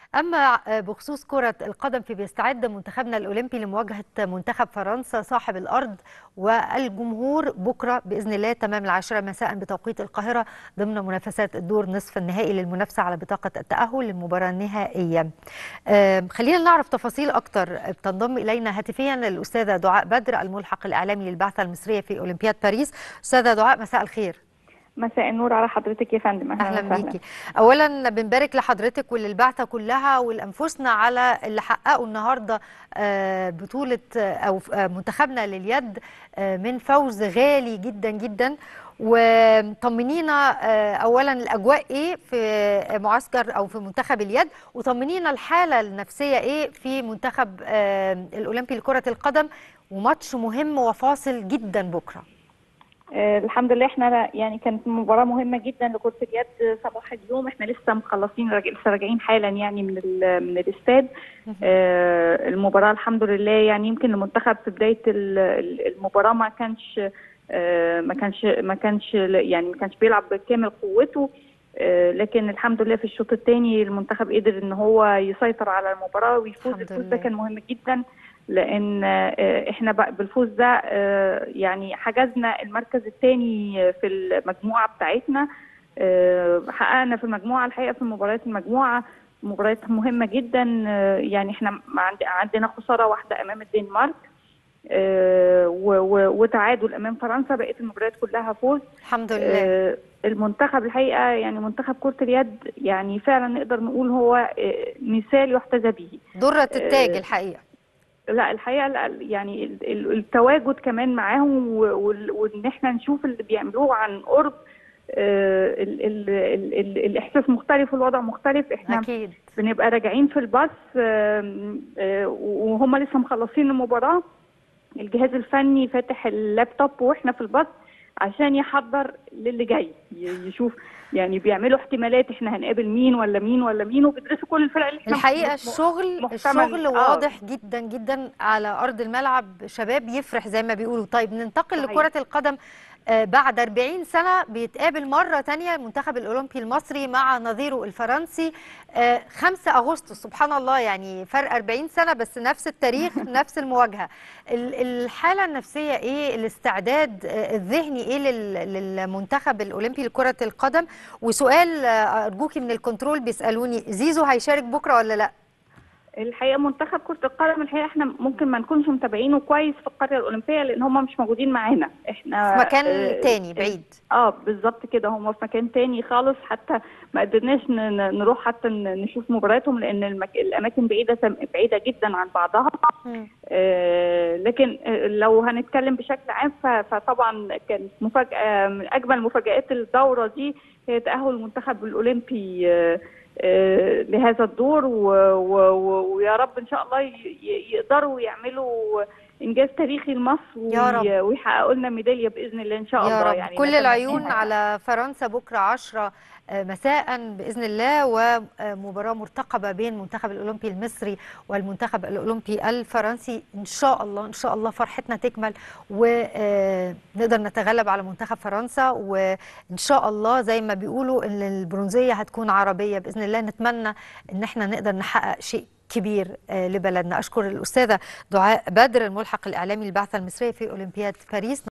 أما بخصوص كرة القدم فبيستعد منتخبنا الأولمبي لمواجهة منتخب فرنسا صاحب الأرض والجمهور بكرة بإذن الله تمام العاشرة مساء بتوقيت القاهرة ضمن منافسات الدور نصف النهائي للمنافسة على بطاقة التأهل للمباراة النهائية خلينا نعرف تفاصيل أكتر بتنضم إلينا هاتفيا الأستاذة دعاء بدر الملحق الإعلامي للبعثة المصرية في أولمبياد باريس أستاذة دعاء مساء الخير مساء النور على حضرتك يا فندم اهلا, أهلا بيكي اولا بنبارك لحضرتك وللبعثه كلها ولانفسنا على اللي حققوا النهارده بطوله او منتخبنا لليد من فوز غالي جدا جدا وطمنينا اولا الاجواء ايه في معسكر او في منتخب اليد وطمنينا الحاله النفسيه ايه في منتخب الاولمبي لكره القدم وماتش مهم وفاصل جدا بكره آه الحمد لله احنا يعني كانت مباراه مهمه جدا لكره اليد صباح اليوم احنا لسه مخلصين راجع لسه راجعين حالا يعني من من الاستاد آه المباراه الحمد لله يعني يمكن المنتخب في بدايه المباراه ما كانش آه ما كانش ما كانش يعني ما كانش بيلعب بكامل قوته آه لكن الحمد لله في الشوط الثاني المنتخب قدر ان هو يسيطر على المباراه ويفوز الفوز ده كان مهم جدا لان احنا بالفوز ده يعني حجزنا المركز الثاني في المجموعه بتاعتنا حققنا في المجموعه الحقيقه في مباريات المجموعه مباريات مهمه جدا يعني احنا عندنا خساره واحده امام الدنمارك وتعادل امام فرنسا بقيه المباريات كلها فوز الحمد لله المنتخب الحقيقه يعني منتخب كره اليد يعني فعلا نقدر نقول هو مثال يحتذى به دره التاج الحقيقه لا الحقيقه لا يعني التواجد كمان معاهم وان احنا نشوف اللي بيعملوه عن قرب ال ال ال ال الاحساس مختلف والوضع مختلف احنا أكيد. بنبقى راجعين في الباص وهم لسه مخلصين المباراه الجهاز الفني فاتح اللابتوب واحنا في الباص عشان يحضر للي جاي يشوف يعني بيعملوا احتمالات احنا هنقابل مين ولا مين ولا مين وبيدرسوا كل الفرق اللي احنا الحقيقه الشغل الشغل آه. واضح جدا جدا على ارض الملعب شباب يفرح زي ما بيقولوا طيب ننتقل صحيح. لكره القدم بعد 40 سنة بيتقابل مرة تانية المنتخب الأولمبي المصري مع نظيره الفرنسي 5 أغسطس سبحان الله يعني فرق 40 سنة بس نفس التاريخ نفس المواجهة الحالة النفسية إيه الاستعداد الذهني إيه للمنتخب الأولمبي لكرة القدم وسؤال أرجوكي من الكنترول بيسألوني زيزو هيشارك بكرة ولا لأ؟ الحقيقه منتخب كره القدم الحقيقه احنا ممكن ما نكونش متابعينه كويس في القريه الاولمبيه لان هم مش موجودين معانا احنا في مكان اه تاني بعيد اه بالظبط كده هم في مكان تاني خالص حتى ما قدرناش نروح حتى نشوف مبارياتهم لان المك... الاماكن بعيده بعيده جدا عن بعضها آه لكن لو هنتكلم بشكل عام فطبعا كانت مفاجاه من اجمل مفاجات الدوره دي هي تاهل المنتخب الاولمبي آه لهذا الدور ويا رب ان شاء الله يقدروا يعملوا انجاز تاريخي لمصر ويحققوا لنا ميداليه باذن الله ان شاء الله رب. يعني كل العيون على فرنسا بكره 10 مساء باذن الله ومباراه مرتقبه بين المنتخب الاولمبي المصري والمنتخب الاولمبي الفرنسي ان شاء الله ان شاء الله فرحتنا تكمل ونقدر نتغلب على منتخب فرنسا وان شاء الله زي ما بيقولوا ان البرونزيه هتكون عربيه باذن الله نتمنى ان احنا نقدر نحقق شيء كبير لبلدنا أشكر الأستاذة دعاء بدر الملحق الإعلامي للبعثة المصرية في أولمبياد باريس